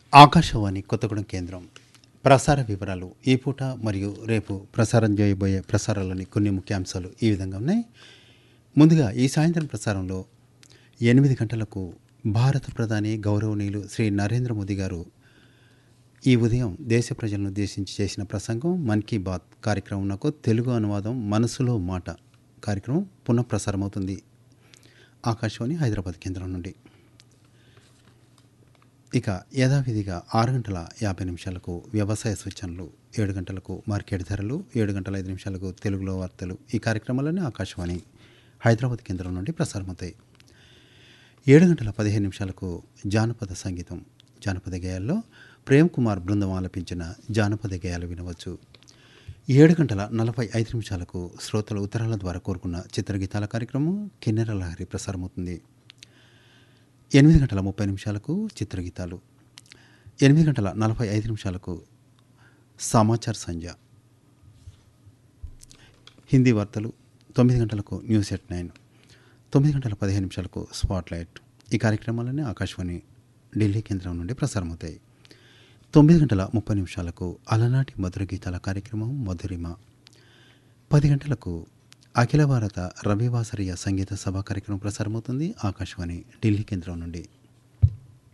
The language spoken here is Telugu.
ఆకాశవాణి కొత్తగూడెం కేంద్రం ప్రసార వివరాలు ఈ పూట మరియు రేపు ప్రసారం చేయబోయే ప్రసారాలని కొన్ని ముఖ్యాంశాలు ఈ విధంగా ఉన్నాయి ముందుగా ఈ సాయంత్రం ప్రసారంలో ఎనిమిది గంటలకు భారత ప్రధాని గౌరవనీయులు శ్రీ నరేంద్ర మోదీ గారు ఈ ఉదయం దేశ ప్రజలను ఉద్దేశించి చేసిన ప్రసంగం మన్ కీ బాత్ కార్యక్రమంకు తెలుగు అనువాదం మనసులో మాట కార్యక్రమం పునఃప్రసారం అవుతుంది ఆకాశవాణి హైదరాబాద్ కేంద్రం నుండి ఇక యథావిధిగా ఆరు గంటల యాభై నిమిషాలకు వ్యవసాయ సూచనలు ఏడు గంటలకు మార్కెట్ ధరలు ఏడు గంటల ఐదు నిమిషాలకు తెలుగులో వార్తలు ఈ కార్యక్రమాలన్నీ ఆకాశవాణి హైదరాబాద్ కేంద్రం నుండి ప్రసారమవుతాయి ఏడు గంటల పదిహేను నిమిషాలకు జానపద సంగీతం జానపద గేయాల్లో ప్రేమ్ కుమార్ బృందం ఆలపించిన జానపద గేయాలు వినవచ్చు ఏడు గంటల నలభై ఐదు నిమిషాలకు శ్రోతల ఉత్తరాల ద్వారా కోరుకున్న చిత్రగీతాల కార్యక్రమం కిన్నెర లహరి ప్రసారమవుతుంది ఎనిమిది గంటల ముప్పై నిమిషాలకు చిత్రగీతాలు ఎనిమిది గంటల నలభై ఐదు నిమిషాలకు సమాచార్ సంధ్య హిందీ వార్తలు తొమ్మిది గంటలకు న్యూస్ ఎట్ నైన్ తొమ్మిది గంటల పదిహేను నిమిషాలకు స్పాట్లైట్ ఈ కార్యక్రమాలన్నీ ఆకాశవాణి ఢిల్లీ కేంద్రం నుండి ప్రసారమవుతాయి తొమ్మిది గంటల ముప్పై నిమిషాలకు అలనాటి మధుర గీతాల కార్యక్రమం మధురిమ పది గంటలకు అఖిల భారత రవివాసరియ సంగీత సభ కార్యక్రమం ప్రసారమవుతుంది ఆకాశవాణి ఢిల్లీ కేంద్రం నుండి